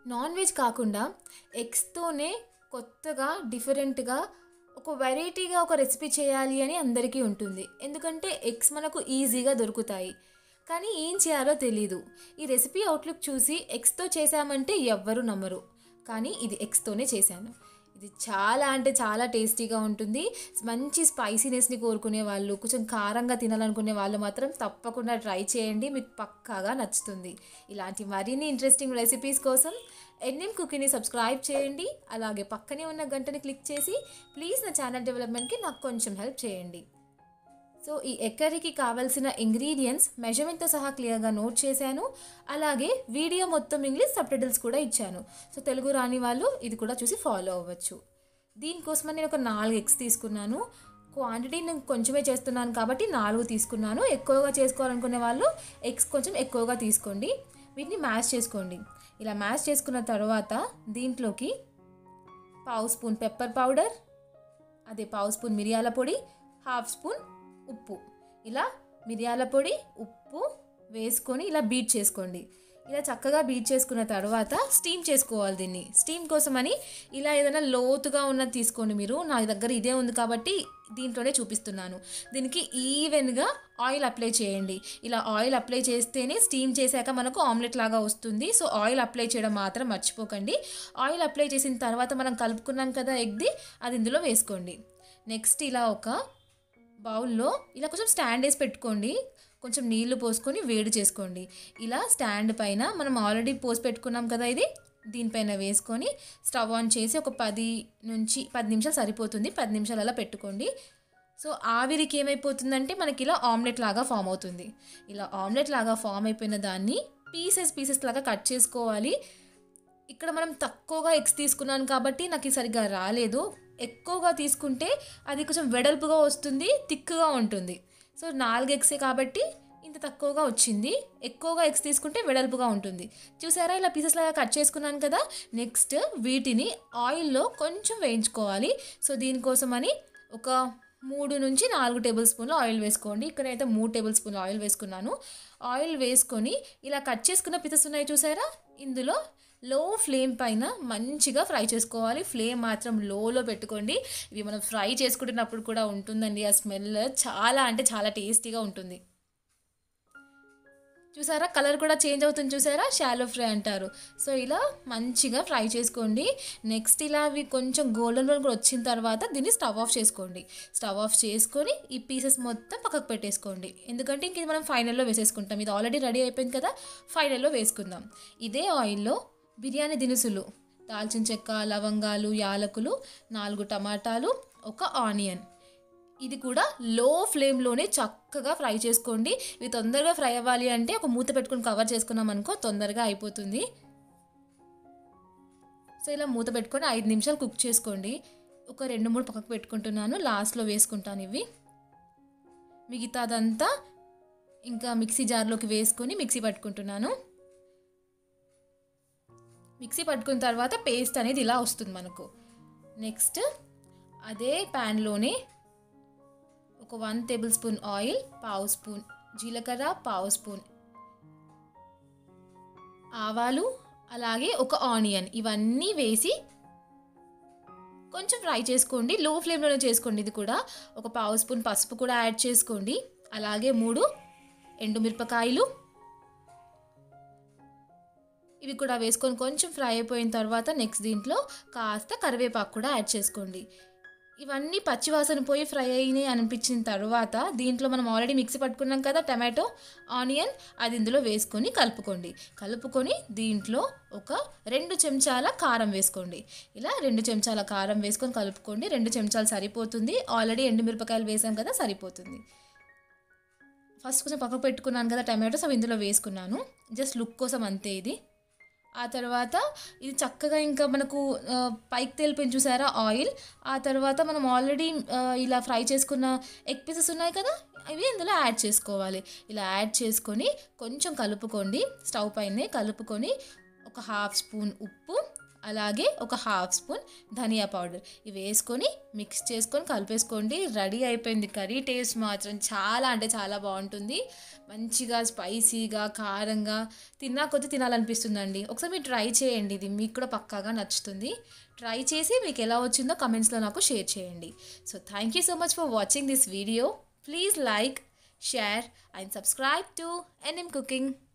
non veg కాకుండా ఎగ్స్తోనే కొత్తగా డిఫరెంట్గా ఒక వెరైటీగా ఒక రెసిపీ చేయాలి అని అందరికీ ఉంటుంది ఎందుకంటే ఎగ్స్ మనకు ఈజీగా దొరుకుతాయి కానీ ఏం చేయాలో తెలీదు ఈ రెసిపీ అవుట్లుక్ చూసి ఎగ్స్తో చేశామంటే ఎవ్వరు నమ్మరు కానీ ఇది ఎగ్స్తోనే చేశాను ఇది చాలా అంటే చాలా టేస్టీగా ఉంటుంది మంచి స్పైసీనెస్ని కోరుకునే వాళ్ళు కొంచెం కారంగా తినాలనుకునే వాళ్ళు మాత్రం తప్పకుండా ట్రై చేయండి మీకు పక్కాగా నచ్చుతుంది ఇలాంటి మరిన్ని ఇంట్రెస్టింగ్ రెసిపీస్ కోసం ఎన్ఎం కుకీని సబ్స్క్రైబ్ చేయండి అలాగే పక్కనే ఉన్న గంటని క్లిక్ చేసి ప్లీజ్ నా ఛానల్ డెవలప్మెంట్కి నాకు కొంచెం హెల్ప్ చేయండి సో ఈ ఎక్కరికి కావాల్సిన ఇంగ్రీడియంట్స్ మెజర్మెంట్తో సహా క్లియర్గా నోట్ చేశాను అలాగే వీడియో మొత్తం ఇంగ్లీష్ సబ్టైటిల్స్ కూడా ఇచ్చాను సో తెలుగు రాని వాళ్ళు ఇది కూడా చూసి ఫాలో అవ్వచ్చు దీనికోసమని నేను ఒక నాలుగు ఎగ్స్ తీసుకున్నాను క్వాంటిటీ నేను కొంచెమే చేస్తున్నాను కాబట్టి నాలుగు తీసుకున్నాను ఎక్కువగా చేసుకోవాలనుకునే వాళ్ళు ఎగ్స్ కొంచెం ఎక్కువగా తీసుకోండి వీటిని మ్యాష్ చేసుకోండి ఇలా మ్యాష్ చేసుకున్న తర్వాత దీంట్లోకి పావు స్పూన్ పెప్పర్ పౌడర్ అదే పావు స్పూన్ మిరియాల పొడి హాఫ్ స్పూన్ ఉప్పు ఇలా మిరియాల పొడి ఉప్పు వేసుకొని ఇలా బీట్ చేసుకోండి ఇలా చక్కగా బీట్ చేసుకున్న తర్వాత స్టీమ్ చేసుకోవాలి దీన్ని స్టీమ్ కోసమని ఇలా ఏదైనా లోతుగా ఉన్నది తీసుకోండి మీరు నా దగ్గర ఇదే ఉంది కాబట్టి దీంట్లోనే చూపిస్తున్నాను దీనికి ఈవెన్గా ఆయిల్ అప్లై చేయండి ఇలా ఆయిల్ అప్లై చేస్తేనే స్టీమ్ చేశాక మనకు ఆమ్లెట్ లాగా వస్తుంది సో ఆయిల్ అప్లై చేయడం మాత్రం మర్చిపోకండి ఆయిల్ అప్లై చేసిన తర్వాత మనం కలుపుకున్నాం కదా ఎగ్ది అది ఇందులో వేసుకోండి నెక్స్ట్ ఇలా ఒక బౌల్లో ఇలా కొంచెం స్టాండ్ వేసి పెట్టుకోండి కొంచెం నీళ్లు పోసుకొని వేడి చేసుకోండి ఇలా స్టాండ్ పైన మనం ఆల్రెడీ పోసి పెట్టుకున్నాం కదా ఇది దీనిపైన వేసుకొని స్టవ్ ఆన్ చేసి ఒక పది నుంచి పది నిమిషాలు సరిపోతుంది పది నిమిషాలు అలా పెట్టుకోండి సో ఆవిరికి ఏమైపోతుందంటే మనకి ఇలా ఆమ్లెట్ లాగా ఫామ్ అవుతుంది ఇలా ఆమ్లెట్ లాగా ఫామ్ అయిపోయిన దాన్ని పీసెస్ పీసెస్ లాగా కట్ చేసుకోవాలి ఇక్కడ మనం తక్కువగా ఎగ్స్ తీసుకున్నాను కాబట్టి నాకు ఇది సరిగ్గా రాలేదు ఎక్కువగా తీసుకుంటే అది కొంచెం వెడల్పుగా వస్తుంది థిక్గా ఉంటుంది సో నాలుగు ఎగ్సే కాబట్టి ఇంత తక్కువగా వచ్చింది ఎక్కువగా ఎగ్స్ తీసుకుంటే వెడల్పుగా ఉంటుంది చూసారా ఇలా పీసెస్ లాగా కట్ చేసుకున్నాను కదా నెక్స్ట్ వీటిని ఆయిల్లో కొంచెం వేయించుకోవాలి సో దీనికోసమని ఒక మూడు నుంచి నాలుగు టేబుల్ స్పూన్లు ఆయిల్ వేసుకోండి ఇక్కడైతే మూడు టేబుల్ స్పూన్లు ఆయిల్ వేసుకున్నాను ఆయిల్ వేసుకొని ఇలా కట్ చేసుకున్న పీసెస్ ఉన్నాయి చూసారా ఇందులో లో ఫ్లేమ్ పైన మంచిగా ఫ్రై చేసుకోవాలి ఫ్లేమ్ మాత్రం లోలో పెట్టుకోండి ఇవి మనం ఫ్రై చేసుకుంటున్నప్పుడు కూడా ఉంటుందండి ఆ స్మెల్ చాలా అంటే చాలా టేస్టీగా ఉంటుంది చూసారా కలర్ కూడా చేంజ్ అవుతుంది చూసారా షాలో ఫ్రై అంటారు సో ఇలా మంచిగా ఫ్రై చేసుకోండి నెక్స్ట్ ఇలా అవి కొంచెం గోల్డెన్ బ్రౌన్ కూడా వచ్చిన తర్వాత దీన్ని స్టవ్ ఆఫ్ చేసుకోండి స్టవ్ ఆఫ్ చేసుకొని ఈ పీసెస్ మొత్తం పక్కకు పెట్టేసుకోండి ఎందుకంటే ఇంక ఇది మనం ఫైనల్లో వేసేసుకుంటాం ఇది ఆల్రెడీ రెడీ అయిపోయింది కదా ఫైనల్లో వేసుకుందాం ఇదే ఆయిల్లో బిర్యానీ దినుసులు దాల్చిన చెక్క లవంగాలు యాలకులు నాలుగు టమాటాలు ఒక ఆనియన్ ఇది కూడా లో ఫ్లేమ్లోనే చక్కగా ఫ్రై చేసుకోండి ఇవి తొందరగా ఫ్రై అవ్వాలి అంటే ఒక మూత పెట్టుకుని కవర్ చేసుకున్నాం అనుకో తొందరగా అయిపోతుంది సో ఇలా మూత పెట్టుకొని ఐదు నిమిషాలు కుక్ చేసుకోండి ఒక రెండు మూడు పక్కకు పెట్టుకుంటున్నాను లాస్ట్లో వేసుకుంటాను ఇవి మిగతాదంతా ఇంకా మిక్సీ జార్లోకి వేసుకొని మిక్సీ పట్టుకుంటున్నాను మిక్సీ పట్టుకున్న తర్వాత పేస్ట్ అనేది ఇలా వస్తుంది మనకు నెక్స్ట్ అదే ప్యాన్లోనే ఒక వన్ టేబుల్ స్పూన్ ఆయిల్ పావు స్పూన్ జీలకర్ర పావు స్పూన్ ఆవాలు అలాగే ఒక ఆనియన్ ఇవన్నీ వేసి కొంచెం ఫ్రై చేసుకోండి లో ఫ్లేమ్లోనే చేసుకోండి ఇది కూడా ఒక పావు స్పూన్ పసుపు కూడా యాడ్ చేసుకోండి అలాగే మూడు ఎండుమిరపకాయలు ఇవి కూడా వేసుకొని కొంచెం ఫ్రై అయిపోయిన తర్వాత నెక్స్ట్ దీంట్లో కాస్త కరివేపాకు కూడా యాడ్ చేసుకోండి ఇవన్నీ పచ్చివాసన పోయి ఫ్రై అయినాయి అనిపించిన తర్వాత దీంట్లో మనం ఆల్రెడీ మిక్సీ పట్టుకున్నాం కదా టమాటో ఆనియన్ అది ఇందులో వేసుకొని కలుపుకోండి కలుపుకొని దీంట్లో ఒక రెండు చెంచాల కారం వేసుకోండి ఇలా రెండు చెంచాల కారం వేసుకొని కలుపుకోండి రెండు చెంచాలు సరిపోతుంది ఆల్రెడీ ఎండుమిరపకాయలు వేసాం కదా సరిపోతుంది ఫస్ట్ కొంచెం పక్కకు పెట్టుకున్నాను కదా టమాటోస్ అవి ఇందులో వేసుకున్నాను జస్ట్ లుక్ కోసం అంతే ఇది ఆ తర్వాత ఇది చక్కగా ఇంకా మనకు ఆ, పైకి తేలిపోయింది చూసారా ఆయిల్ ఆ తర్వాత మనం ఆల్రెడీ ఆ, ఇలా ఫ్రై చేసుకున్న ఎగ్ పీసెస్ ఉన్నాయి కదా అవి ఇందులో యాడ్ చేసుకోవాలి ఇలా యాడ్ చేసుకొని కొంచెం కలుపుకోండి స్టవ్ పైనే కలుపుకొని ఒక హాఫ్ స్పూన్ ఉప్పు అలాగే ఒక హాఫ్ స్పూన్ ధనియా పౌడర్ ఇవి వేసుకొని మిక్స్ చేసుకొని కలిపేసుకోండి రెడీ అయిపోయింది కర్రీ టేస్ట్ మాత్రం చాలా అంటే చాలా బాగుంటుంది మంచిగా స్పైసీగా కారంగా తిన్నా కొద్ది తినాలనిపిస్తుందండి ఒకసారి మీరు ట్రై చేయండి ఇది మీకు కూడా పక్కాగా నచ్చుతుంది ట్రై చేసి మీకు ఎలా వచ్చిందో కమెంట్స్లో నాకు షేర్ చేయండి so thank you so much for watching this video please like share and subscribe to NM cooking